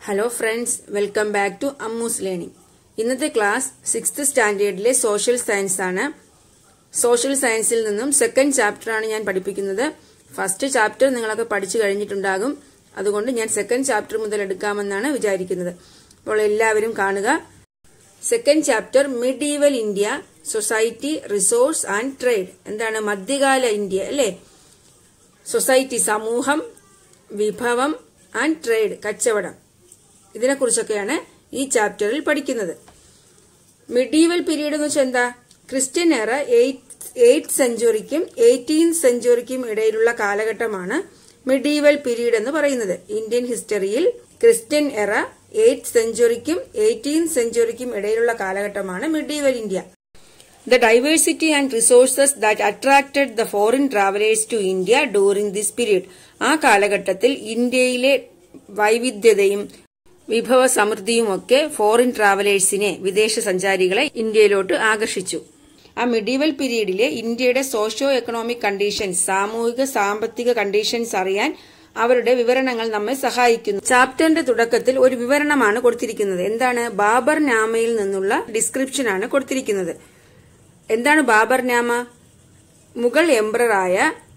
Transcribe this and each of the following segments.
Hello friends welcome back to Ammu's learning ഇന്നത്തെ class sixth സ്റ്റാൻഡേർഡിലെ social science ആണ് social സയൻസിൽ നിന്നും സെക്കൻഡ് ചാപ്റ്റർ ആണ് ഞാൻ പഠിപ്പിക്കുന്നത് ഫസ്റ്റ് ചാപ്റ്റർ നിങ്ങളൊക്കെ പഠിച്ചു കഴിഞ്ഞിട്ടുണ്ടാകും അതുകൊണ്ട് ഞാൻ സെക്കൻഡ് ചാപ്റ്റർ മുതൽ എടുക്കാമെന്നാണ് വിചാരിക്കുന്നത് അപ്പോൾ എല്ലാവരും കാണുക second chapter medieval India society resource and trade എന്താണ് മധ്യകാല ഇന്ത്യ അല്ലേ സൊസൈറ്റി സമൂഹം വിഭവം ആൻഡ് ട്രേഡ് കച്ചവടം ഇതിനെക്കുറിച്ചൊക്കെയാണ് ഈ ചാപ്റ്ററിൽ പഠിക്കുന്നത് മിഡീവൽ പീരീഡ് എന്ന് വെച്ചാൽ എന്താ ക്രിസ്ത്യൻ എറ എയ്ത്ത് സെഞ്ചുറിക്കും എയ്റ്റീൻത് സെഞ്ചുറിക്കും ഇടയിലുള്ള കാലഘട്ടമാണ് മിഡീവൽ പീരീഡ് എന്ന് പറയുന്നത് ഇന്ത്യൻ ഹിസ്റ്ററിയിൽ ക്രിസ്ത്യൻ എറ എയ്ത്ത് സെഞ്ചുറിക്കും എയ്റ്റീൻത് സെഞ്ചുറിക്കും ഇടയിലുള്ള കാലഘട്ടമാണ് medieval India The diversity and resources that attracted the foreign travelers to India during this period. ആ കാലഘട്ടത്തിൽ ഇന്ത്യയിലെ വൈവിധ്യതയും വിഭവ സമൃദ്ധിയും ഒക്കെ ഫോറിൻ ട്രാവലേഴ്സിനെ വിദേശ സഞ്ചാരികളെ ഇന്ത്യയിലോട്ട് ആകർഷിച്ചു ആ മിഡീവൽ പീരീഡിലെ ഇന്ത്യയുടെ സോഷ്യോ എക്കണോമിക് കണ്ടീഷൻസ് സാമൂഹിക സാമ്പത്തിക കണ്ടീഷൻസ് അറിയാൻ അവരുടെ വിവരണങ്ങൾ നമ്മെ സഹായിക്കുന്നു ചാപ്റ്ററിന്റെ തുടക്കത്തിൽ ഒരു വിവരണമാണ് കൊടുത്തിരിക്കുന്നത് എന്താണ് ബാബർ നാമയിൽ നിന്നുള്ള ഡിസ്ക്രിപ്ഷൻ ആണ് കൊടുത്തിരിക്കുന്നത് എന്താണ് ബാബർ നാമ മുഗൾ എംബ്രറായ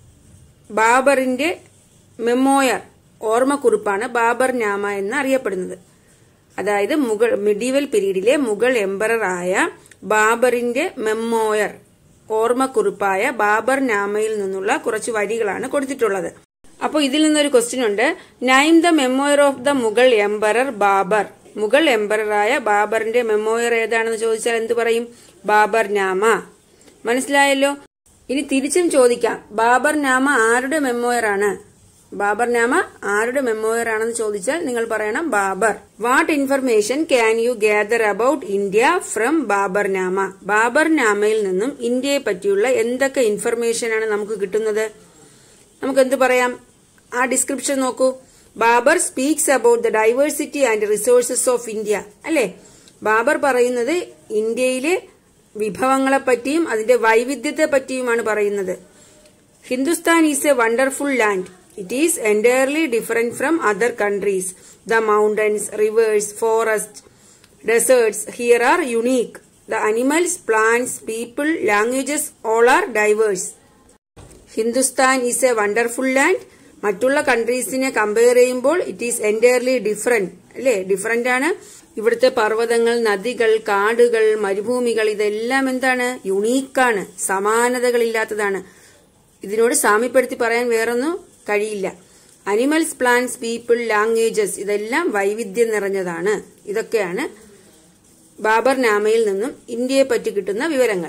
ബാബറിന്റെ മെമ്മോയർ ഓർമ്മക്കുറിപ്പാണ് ബാബർ നാമ എന്ന് അറിയപ്പെടുന്നത് അതായത് മുഗൾ മിഡീവൽ പീരീഡിലെ മുഗൾ എംബറായ ബാബറിന്റെ മെമ്മോയർ ഓർമ്മക്കുറിപ്പായ ബാബർ നാമയിൽ നിന്നുള്ള കുറച്ച് വരികളാണ് കൊടുത്തിട്ടുള്ളത് അപ്പോൾ ഇതിൽ നിന്നൊരു ക്വസ്റ്റ്യൻ ഉണ്ട് name the memoir of the Mughal emperor Babur Mughal എംബറായ ബാബറിന്റെ മെമ്മോയർ ഏതാണെന്ന് ചോദിച്ചാൽ എന്ത് പറയും ബാബർ നാമ മനസ്സിലായല്ലോ ഇനി തിരിച്ചും ചോദിക്കാം ബാബർ നാമ ആരുടെ മെമ്മോയർ ആണ് ബാബർ നാമ ആരുടെ മെമ്മോയർ ആണെന്ന് ചോദിച്ചാൽ നിങ്ങൾ പറയണം Babur what information can you gather about India from Baburnama ബാബർ നാമയിൽ നിന്നും ഇന്ത്യയെ പറ്റിയുള്ള എന്തൊക്കെ ഇൻഫർമേഷൻ ആണ് നമുക്ക് കിട്ടുന്നത് നമുക്ക് എന്ത് പറയാം ആ ഡിസ്ക്രിപ്ഷൻ നോക്കൂ Babur speaks about the diversity and resources of India അല്ലെ ബാബർ പറയുന്നത് ഇന്ത്യയിലെ വിഭവങ്ങളെ പറ്റിയും അതിന്റെ വൈവിധ്യത്തെ പറ്റിയുമാണ് പറയുന്നത് Hindustan is a wonderful land it is entirely different from other countries the mountains rivers forest deserts here are unique the animals plants people languages all are diverse Hindustan is a wonderful land മറ്റുള്ള കൺട്രീസിനെ compare ചെയ്യുമ്പോൾ it is entirely different അല്ലേ different ആണ് ഇവിടുത്തെ പർവ്വതങ്ങൾ നദികൾ കാടുകൾ മരുഭൂമികൾ ഇതെല്ലാം എന്താണ് യുണീക്കാണ് സമാനതകളില്ലാത്തതാണ് ഇതിനോട് സാമ്യപ്പെടുത്തി പറയാൻ വേറൊന്നും കഴിയില്ല അനിമൽസ് പ്ലാന്റ്സ് പീപ്പിൾ ലാംഗ്വേജസ് ഇതെല്ലാം വൈവിധ്യം നിറഞ്ഞതാണ് ഇതൊക്കെയാണ് ബാബർ നാമയിൽ നിന്നും ഇന്ത്യയെ പറ്റി കിട്ടുന്ന വിവരങ്ങൾ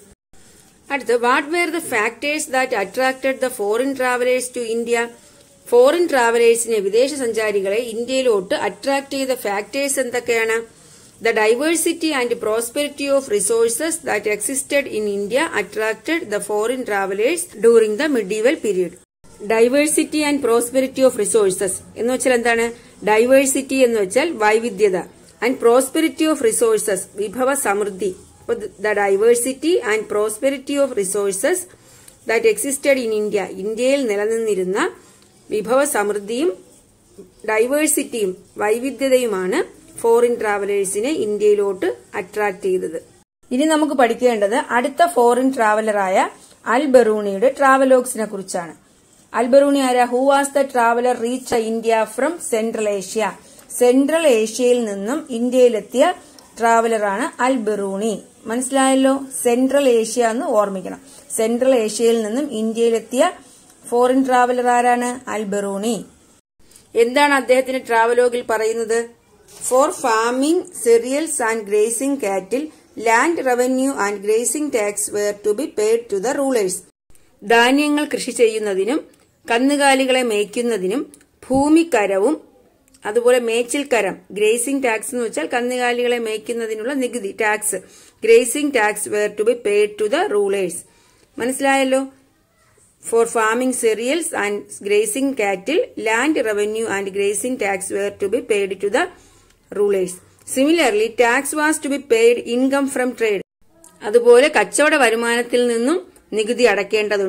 അടുത്ത് what were the factors that attracted the foreign travellers to India foreign ട്രാവലേഴ്സിനെ വിദേശ സഞ്ചാരികളെ ഇന്ത്യയിലോട്ട് അട്രാക്ട് ചെയ്ത ഫാക്ടേഴ്സ് എന്തൊക്കെയാണ് the diversity and prosperity of resources that existed in India attracted the foreign travellers during the medieval period diversity and prosperity of resources എന്ന് വെച്ചാൽ എന്താണ് diversity എന്ന് വെച്ചാൽ വൈവിധ്യത ആൻഡ് പ്രോസ്പെരിറ്റി ഓഫ് റിസോഴ്സസ് വിഭവ സമൃദ്ധി the diversity and prosperity of resources that existed in India ഇന്ത്യയിൽ നിലനിന്നിരുന്ന വിഭവ സമൃദ്ധിയും ഡൈവേഴ്സിറ്റിയും വൈവിധ്യതയുമാണ് ഫോറിൻ ട്രാവലേഴ്സിനെ ഇന്ത്യയിലോട്ട് അട്രാക്ട് ചെയ്തത് ഇനി നമുക്ക് പഠിക്കേണ്ടത് അടുത്ത ഫോറിൻ ട്രാവലറായ അൽ ബറൂണിയുടെ ട്രാവലോഗ്സിനെ കുറിച്ചാണ് അൽ ബറൂണി ആരാ who was the traveller reach India from central Asia central ഏഷ്യയിൽ നിന്നും ഇന്ത്യയിലെത്തിയ ട്രാവലറാണ് അൽ ബറൂണി മനസ്സിലായല്ലോ സെൻട്രൽ ഏഷ്യ എന്ന് ഓർമ്മിക്കണം സെൻട്രൽ ഏഷ്യയിൽ നിന്നും ഇന്ത്യയിലെത്തിയ ഫോറിൻ ട്രാവലർ ആരാണ് അൽ ബറൂണി എന്താണ് അദ്ദേഹത്തിന്റെ ട്രാവലോഗിൽ പറയുന്നത് for farming cereals and grazing cattle land revenue and grazing tax were to be paid to the rulers ധാന്യങ്ങൾ കൃഷി ചെയ്യുന്നതിനും കന്നുകാലികളെ മേയ്ക്കുന്നതിനും ഭൂമിക്കരവും അതുപോലെ മേച്ചിൽക്കരം ഗ്രേസിംഗ് ടാക്സ് എന്ന് വെച്ചാൽ കന്നുകാലികളെ മേയ്ക്കുന്നതിനുള്ള നികുതി tax grazing tax were to be paid to the rulers മനസ്സിലായല്ലോ for farming cereals and grazing cattle land revenue and grazing tax were to be paid to the rulers similarly tax was to be paid income from trade അതുപോലെ കച്ചവട വരുമാനത്തിൽ നിന്നും നികുതി അടയ്ക്കേണ്ടതുണ്ട്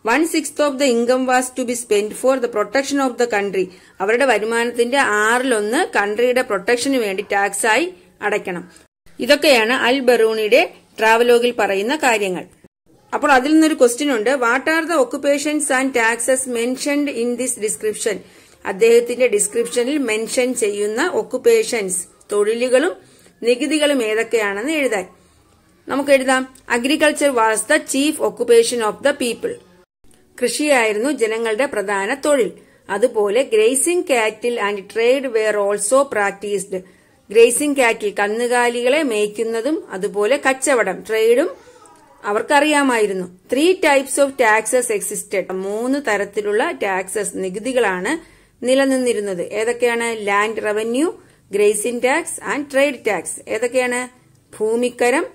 one six of the income was to be spend for the protection of the country അവരുടെ വരുമാനത്തിന്റെ ആറിലൊന്ന് കൺട്രിയുടെ പ്രൊട്ടക്ഷന് വേണ്ടി tax ആയി അടയ്ക്കണം ഇതൊക്കെയാണ് അൽ ബറൂണിയുടെ ട്രാവലോഗിൽ പറയുന്ന കാര്യങ്ങൾ അപ്പോൾ അതിൽ നിന്നൊരു ക്വസ്റ്റ്യൻ ഉണ്ട് what are the occupations and taxes mentioned in this description അദ്ദേഹത്തിന്റെ ഡിസ്ക്രിപ്ഷനിൽ മെൻഷൻ ചെയ്യുന്ന ഒക്കുപേഷൻസ് തൊഴിലുകളും നികുതികളും ഏതൊക്കെയാണെന്ന് എഴുതാൻ നമുക്ക് എഴുതാം agriculture was the chief occupation of the people കൃഷിയായിരുന്നു ജനങ്ങളുടെ പ്രധാന തൊഴിൽ അതുപോലെ grazing cattle and trade were also practised grazing cattle കന്നുകാലികളെ മേയ്ക്കുന്നതും അതുപോലെ കച്ചവടം ട്രേഡും അവർക്കറിയാമായിരുന്നു three types of taxes existed മൂന്ന് തരത്തിലുള്ള ടാക്സസ് നികുതികളാണ് നിലനിന്നിരുന്നത് ഏതൊക്കെയാണ് land revenue grazing tax and trade tax ഏതൊക്കെയാണ് ഭൂമിക്കരം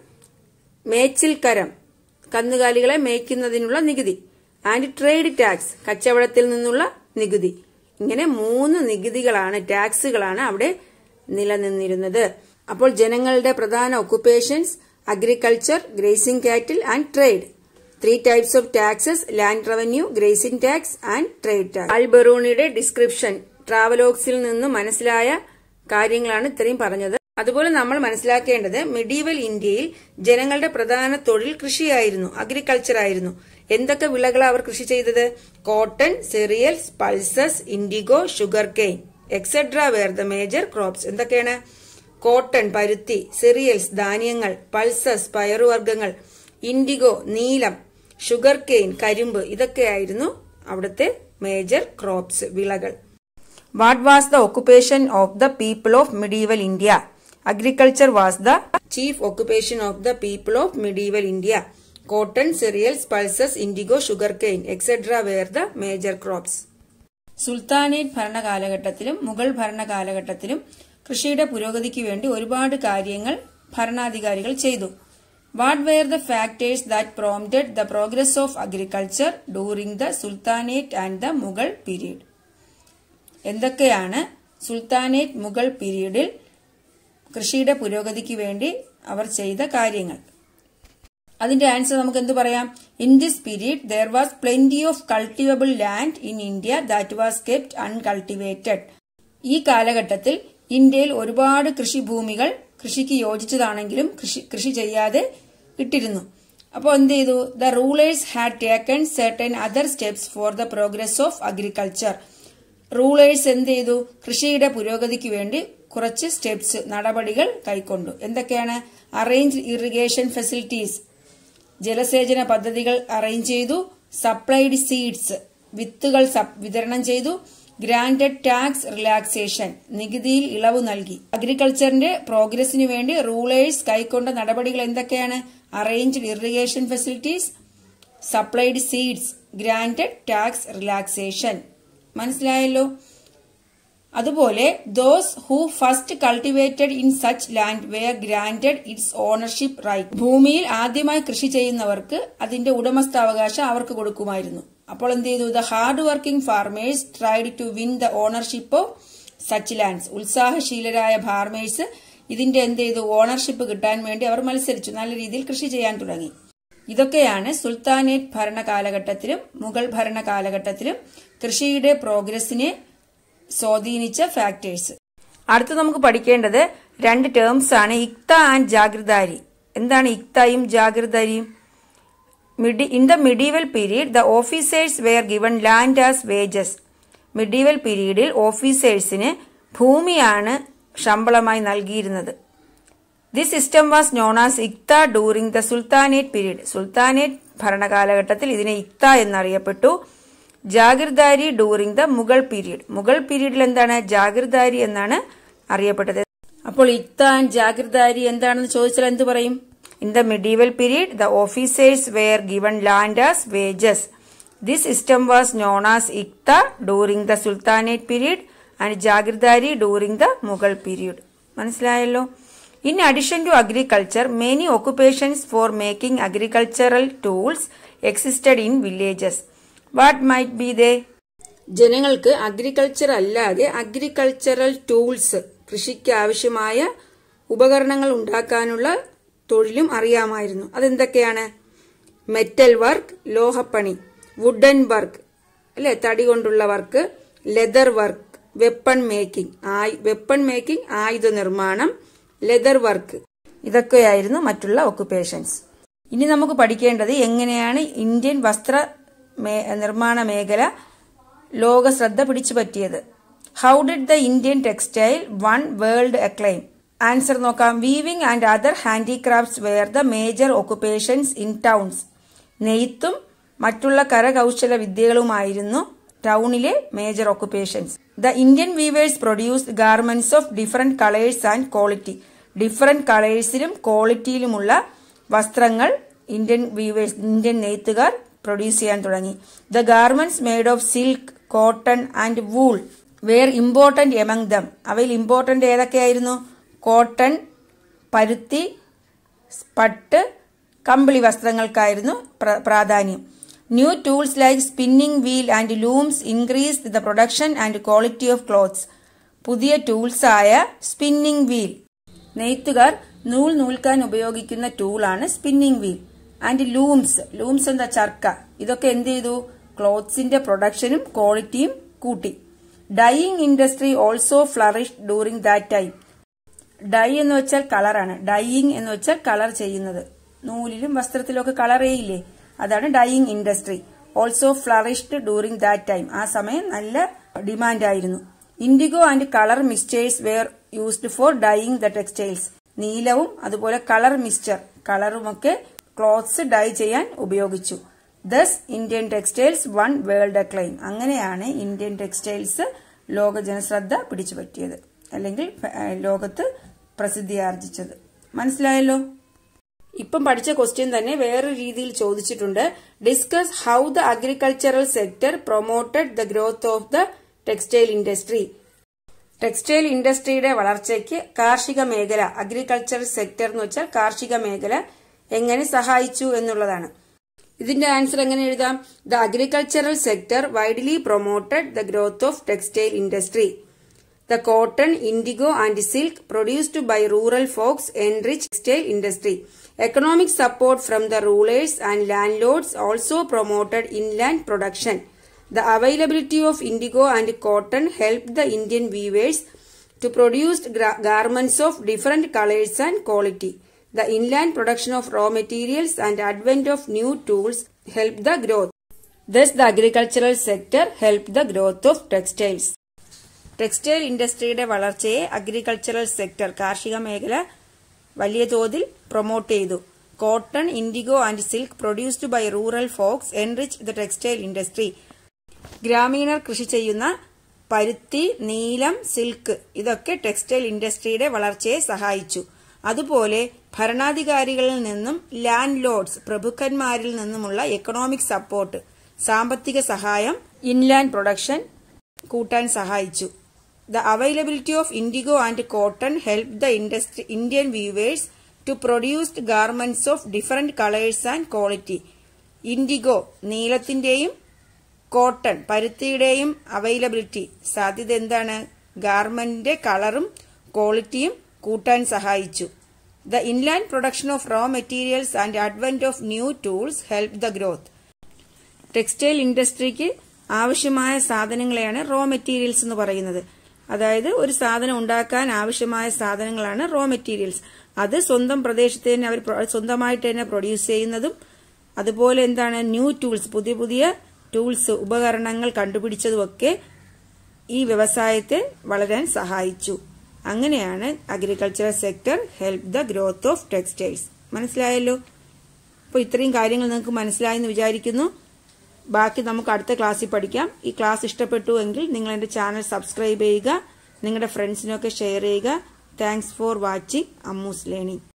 മേച്ചിൽക്കരം കന്നുകാലികളെ മേയ്ക്കുന്നതിനുള്ള നികുതി ആൻഡ് ട്രേഡ് ടാക്സ് കച്ചവടത്തിൽ നിന്നുള്ള നികുതി ഇങ്ങനെ മൂന്ന് നികുതികളാണ് ടാക്സുകളാണ് അവിടെ നിലനിന്നിരുന്നത് അപ്പോൾ ജനങ്ങളുടെ പ്രധാന occupations agriculture grazing cattle and trade three types of taxes land revenue grazing tax and trade tax അൽബറൂണിയുടെ ഡിസ്ക്രിപ്ഷൻ ട്രാവലോഗ്സിൽ നിന്ന് മനസ്സിലായ കാര്യങ്ങളാണ് ഇത്രയും പറഞ്ഞത് അതുപോലെ നമ്മൾ മനസ്സിലാക്കേണ്ടത് മെഡീവൽ ഇന്ത്യയിൽ ജനങ്ങളുടെ പ്രധാന തൊഴിൽ കൃഷിയായിരുന്നു അഗ്രികൾച്ചർ ആയിരുന്നു എന്തൊക്കെ വിളകളാണ് അവർ കൃഷി ചെയ്തത് cotton cereals pulses indigo sugarcane etcetera were the major crops എന്തൊക്കെയാണ് കോട്ടൺ പരുത്തി സെറിയൽസ് ധാന്യങ്ങൾ പൾസസ് പയറുവർഗ്ഗങ്ങൾ ഇൻഡിഗോ നീലം ഷുഗർ കെയിൻ കരിമ്പ് ഇതൊക്കെയായിരുന്നു അവിടുത്തെ മേജർ ക്രോപ്സ് വിളകൾ what was the occupation of the people of medieval India agriculture was the chief occupation of the people of medieval India cotton cereals pulses indigo sugarcane etcetera were the major crops sultanate ഭരണകാലഘട്ടത്തിലും മുഗൾ ഭരണകാലഘട്ടത്തിലും കൃഷിയുടെ പുരോഗതിക്ക് വേണ്ടി ഒരുപാട് കാര്യങ്ങൾ ഭരണാധികാരികൾ ചെയ്തു what were the factors that prompted the progress of agriculture during the sultanate and the Mughal period എന്തൊക്കെയാണ് സുൽത്താനേറ്റ് മുഗൾ പീരീഡിൽ കൃഷിയുടെ പുരോഗതിക്ക് വേണ്ടി അവർ ചെയ്ത കാര്യങ്ങൾ അതിന്റെ ആൻസർ നമുക്ക് എന്ത് പറയാം in this period there was plenty of cultivable land in India that was kept uncultivated ഈ കാലഘട്ടത്തിൽ ഇന്ത്യയിൽ ഒരുപാട് കൃഷിഭൂമികൾ കൃഷിക്ക് യോജിച്ചതാണെങ്കിലും കൃഷി കൃഷി ചെയ്യാതെ ഇട്ടിരുന്നു അപ്പോൾ എന്ത് ചെയ്തു the rulers had taken certain other steps for the progress of agriculture rulers എന്ത് ചെയ്തു കൃഷിയുടെ പുരോഗതിക്ക് വേണ്ടി കുറച്ച് സ്റ്റെപ്സ് നടപടികൾ കൈക്കൊണ്ടു എന്തൊക്കെയാണ് അറേഞ്ച് ഇറിഗേഷൻ ഫെസിലിറ്റീസ് ജലസേചന പദ്ധതികൾ അറേഞ്ച് ചെയ്തു സപ്ലൈഡ് സീഡ്സ് വിത്തുകൾ വിതരണം ചെയ്തു ഗ്രാൻഡഡ് ടാക്സ് റിലാക്സേഷൻ നികുതിയിൽ ഇളവ് നൽകി അഗ്രികൾച്ചറിന്റെ പ്രോഗ്രസിനു വേണ്ടി റൂളേഴ്സ് കൈക്കൊണ്ട നടപടികൾ എന്തൊക്കെയാണ് arranged irrigation facilities supplied seeds granted tax relaxation മനസ്സിലായല്ലോ അതുപോലെ those who first cultivated in such land were granted its ownership right ഭൂമിയിൽ ആദ്യമായി കൃഷി ചെയ്യുന്നവർക്ക് അതിന്റെ ഉടമസ്ഥാവകാശം അവർക്ക് കൊടുക്കുമായിരുന്നു അപ്പോൾ എന്ത് ചെയ്തു the hard working farmers tried to win the ownership of such lands ഉത്സാഹശീലരായ ഫാർമേഴ്സ് ഇതിന്റെ എന്ത് ചെയ്തു ഓണർഷിപ്പ് കിട്ടാൻ വേണ്ടി അവർ മത്സരിച്ചു നല്ല രീതിയിൽ കൃഷി ചെയ്യാൻ തുടങ്ങി ഇതൊക്കെയാണ് സുൽത്താനേറ്റ് ഭരണ കാലഘട്ടത്തിലും മുഗൾ ഭരണ കാലഘട്ടത്തിലും കൃഷിയുടെ പ്രോഗ്രസിനെ സ്വാധീനിച്ച ഫാക്ടേഴ്സ് അടുത്ത് നമുക്ക് പഠിക്കേണ്ടത് രണ്ട് ടേംസ് ആണ് ഇക്ത ആൻഡ് ജാഗ്രതാരി എന്താണ് ഇക്തയും ജാഗ്രതാരിയും in the medieval period the officers were given land as wages medieval പീരീഡിൽ ഓഫീസേഴ്സിന് ഭൂമിയാണ് ശമ്പളമായി നൽകിയിരുന്നത് this system was known as iqta during the sultanate period sultanate ഭരണകാലഘട്ടത്തിൽ ഇതിനെ ഇക്ത എന്നറിയപ്പെട്ടു jagirdari during the Mughal period Mughal പീരീഡിൽ എന്താണ് ജാഗിർദാരി എന്നാണ് അറിയപ്പെട്ടത് അപ്പോൾ ഇക്ത ആൻഡ് ജാഗിർദാരി എന്താണെന്ന് ചോദിച്ചാൽ എന്ത് പറയും in the medieval period the officers were given land as wages this system was known as iqta during the sultanate period and jagirdari during the Mughal period മനസ്സിലായല്ലോ in addition to agriculture many occupations for making agricultural tools existed in villages what might be they ജനങ്ങൾക്ക് agriculture അല്ലാതെ agricultural tools കൃഷിക്ക് ആവശ്യമായ ഉപകരണങ്ങൾ ഉണ്ടാക്കാനുള്ള തൊഴിലും അറിയാമായിരുന്നു അതെന്തൊക്കെയാണ് മെറ്റൽ വർക്ക് ലോഹപ്പണി വുഡൻ വർക്ക് അല്ലെ തടി കൊണ്ടുള്ള work leather work weapon making weapon making ആയുധ നിർമ്മാണം ലെതർ വർക്ക് ഇതൊക്കെയായിരുന്നു മറ്റുള്ള ഒക്കുപേഷൻസ് ഇനി നമുക്ക് പഠിക്കേണ്ടത് എങ്ങനെയാണ് ഇന്ത്യൻ വസ്ത്ര നിർമ്മാണ മേഖല ലോക ശ്രദ്ധ പിടിച്ചു പറ്റിയത് how did the Indian textile won world acclaim answer നോക്കാം weaving and other handicrafts were the major occupations in towns നെയ്ത്തും മറ്റുള്ള കരകൗശല വിദ്യകളുമായിരുന്നു ടൗണിലെ major occupations the Indian weavers produce garments of different colours and quality different കളേഴ്സിലും ക്വാളിറ്റിയിലുമുള്ള വസ്ത്രങ്ങൾ Indian weavers Indian നെയ്ത്തുകാർ പ്രൊഡ്യൂസ് ചെയ്യാൻ തുടങ്ങി the garments made of silk cotton and wool were important among them അവയിൽ ഇമ്പോർട്ടന്റ് ഏതൊക്കെയായിരുന്നു കോട്ടൺ പരുത്തി പട്ട് കമ്പിളി വസ്ത്രങ്ങൾക്കായിരുന്നു പ്രാധാന്യം new tools like spinning wheel and looms increase the production and quality of clothes പുതിയ ടൂൾസ് ആയ സ്പിന്നിംഗ് വീൽ നെയ്ത്തുകാർ നൂൽ നൂൽക്കാൻ ഉപയോഗിക്കുന്ന ടൂളാണ് spinning wheel and looms looms എന്താ ചർക്ക ഇതൊക്കെ എന്ത് ചെയ്തു ക്ലോത്ത്സിന്റെ പ്രൊഡക്ഷനും ക്വാളിറ്റിയും കൂട്ടി dyeing industry also flourish during that time dye എന്ന് വെച്ചാൽ കളറാണ് ഡൈയിങ് എന്ന് വെച്ചാൽ കളർ ചെയ്യുന്നത് നൂലിലും വസ്ത്രത്തിലും ഒക്കെ കളർ ചെയ്യില്ലേ അതാണ് dyeing industry also flourished during that time ആ സമയം നല്ല ഡിമാൻഡ് ആയിരുന്നു indigo and colour mixtures were used for dyeing the textiles നീലവും അതുപോലെ കളർ മിക്സ്ചർ കളറുമൊക്കെ ക്ലോത്ത്സ് ഡൈ ചെയ്യാൻ ഉപയോഗിച്ചു thus Indian textiles won world acclaim അങ്ങനെയാണ് ഇന്ത്യൻ ടെക്സ്റ്റൈൽസ് ലോക ജനശ്രദ്ധ പിടിച്ചുപറ്റിയത് അല്ലെങ്കിൽ ലോകത്ത് പ്രസിദ്ധിയാർജിച്ചത് മനസ്സിലായല്ലോ ഇപ്പം പഠിച്ച ക്വസ്റ്റ്യൻ തന്നെ വേറൊരു രീതിയിൽ ചോദിച്ചിട്ടുണ്ട് discuss how the agricultural sector promoted the growth of the textile industry textile ഇൻഡസ്ട്രിയുടെ വളർച്ചയ്ക്ക് കാർഷിക മേഖല അഗ്രികൾച്ചറൽ സെക്ടർ എന്ന് വെച്ചാൽ കാർഷിക മേഖല എങ്ങനെ സഹായിച്ചു എന്നുള്ളതാണ് ഇതിന്റെ ആൻസർ എങ്ങനെ എഴുതാം the agricultural sector widely promoted the growth of textile industry the cotton indigo and silk produced by rural folks enrich textile industry economic support from the rulers and landlords also promoted inland production The availability of indigo and cotton helped the Indian weavers to produce garments of different colors and quality. The inland production of raw materials and advent of new tools helped the growth. Thus, the agricultural sector helped the growth of textiles. Textile ഇൻഡസ്ട്രിയുടെ വളർച്ചയെ agricultural sector കാർഷിക മേഖല വലിയ തോതിൽ promote ചെയ്തു cotton indigo and silk produced by rural folks enrich the textile industry ഗ്രാമീണർ കൃഷി ചെയ്യുന്ന പരുത്തി നീലം സിൽക്ക് ഇതൊക്കെ ടെക്സ്റ്റൈൽ ഇൻഡസ്ട്രിയുടെ വളർച്ചയെ സഹായിച്ചു അതുപോലെ ഭരണാധികാരികളിൽ നിന്നും ലാൻഡ് ലോഡ്സ് പ്രഭുക്കന്മാരിൽ നിന്നുമുള്ള എക്കണോമിക് സപ്പോർട്ട് സാമ്പത്തിക സഹായം ഇൻലാൻഡ് പ്രൊഡക്ഷൻ കൂട്ടാൻ സഹായിച്ചു the availability of indigo and cotton help the industry Indian weavers to produced garments of different colours and quality indigo നീലത്തിന്റെയും കോട്ടൺ പരുത്തിയുടെയും അവൈലബിലിറ്റി സാധ്യത എന്താണ് ഗാർമെന്റിന്റെ കളറും ക്വാളിറ്റിയും കൂട്ടാൻ സഹായിച്ചു the inland production of raw materials and advent of new tools help the growth textile ഇൻഡസ്ട്രിക്ക് ആവശ്യമായ സാധനങ്ങളെയാണ് റോ മെറ്റീരിയൽസ് എന്ന് പറയുന്നത് അതായത് ഒരു സാധനം ഉണ്ടാക്കാൻ ആവശ്യമായ സാധനങ്ങളാണ് റോ മെറ്റീരിയൽസ് അത് സ്വന്തം പ്രദേശത്ത് തന്നെ അവർ സ്വന്തമായിട്ട് തന്നെ പ്രൊഡ്യൂസ് ചെയ്യുന്നതും അതുപോലെ എന്താണ് ന്യൂ ടൂൾസ് പുതിയ പുതിയ ടൂൾസ് ഉപകരണങ്ങൾ കണ്ടുപിടിച്ചതുമൊക്കെ ഈ വ്യവസായത്തെ വളരാൻ സഹായിച്ചു അങ്ങനെയാണ് agricultural sector help the growth of textiles മനസ്സിലായല്ലോ അപ്പോൾ ഇത്രയും കാര്യങ്ങൾ നിങ്ങൾക്ക് മനസ്സിലായെന്ന് വിചാരിക്കുന്നു ബാക്കി നമുക്ക് അടുത്ത ക്ലാസ്സിൽ പഠിക്കാം ഈ ക്ലാസ് ഇഷ്ടപ്പെട്ടു എങ്കിൽ നിങ്ങൾ എൻ്റെ ചാനൽ സബ്സ്ക്രൈബ് ചെയ്യുക നിങ്ങളുടെ ഫ്രണ്ട്സിനൊക്കെ ഷെയർ ചെയ്യുക thanks for watching Ammu's learning